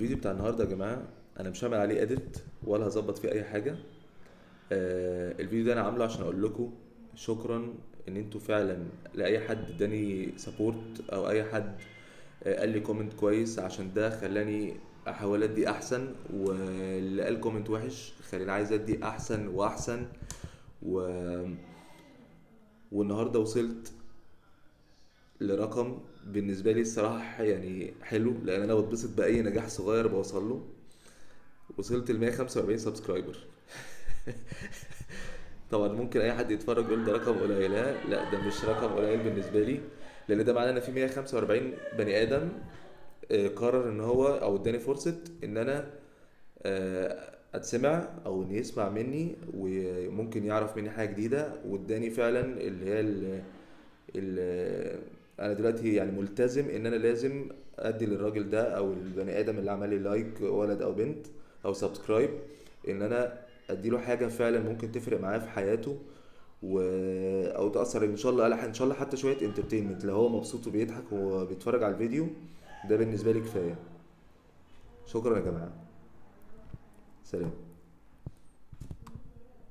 الفيديو بتاع النهارده يا جماعه انا مش هعمل عليه اديت ولا هظبط فيه اي حاجه آه الفيديو ده انا عامله عشان اقول لكم شكرا ان انتوا فعلا لاي حد اداني سبورت او اي حد آه قال لي كومنت كويس عشان ده خلاني احاول ادي احسن واللي قال كومنت وحش خلاني عايز ادي احسن واحسن و والنهارده وصلت لرقم بالنسبة لي الصراحة يعني حلو لأن أنا بتبسط بأي نجاح صغير بوصل له وصلت ل 145 سبسكرايبر طبعا ممكن أي حد يتفرج يقول ده رقم قليل لا لا ده مش رقم قليل بالنسبة لي لأن ده معناه إن في 145 بني آدم آه، قرر إن هو أو اداني فرصة إن أنا آه، أتسمع أو إن يسمع مني وممكن يعرف مني حاجة جديدة واداني فعلا اللي هي ال- ال- انا دلوقتي يعني ملتزم ان انا لازم ادي للراجل ده او البني ادم اللي عمل لي لايك ولد او بنت او سبسكرايب ان انا ادي له حاجه فعلا ممكن تفرق معاه في حياته و... او تاثر ان شاء الله ان شاء الله حتى شويه انترتينمنت لو هو مبسوط وبيضحك وهو بيتفرج على الفيديو ده بالنسبه لي كفايه شكرا يا جماعه سلام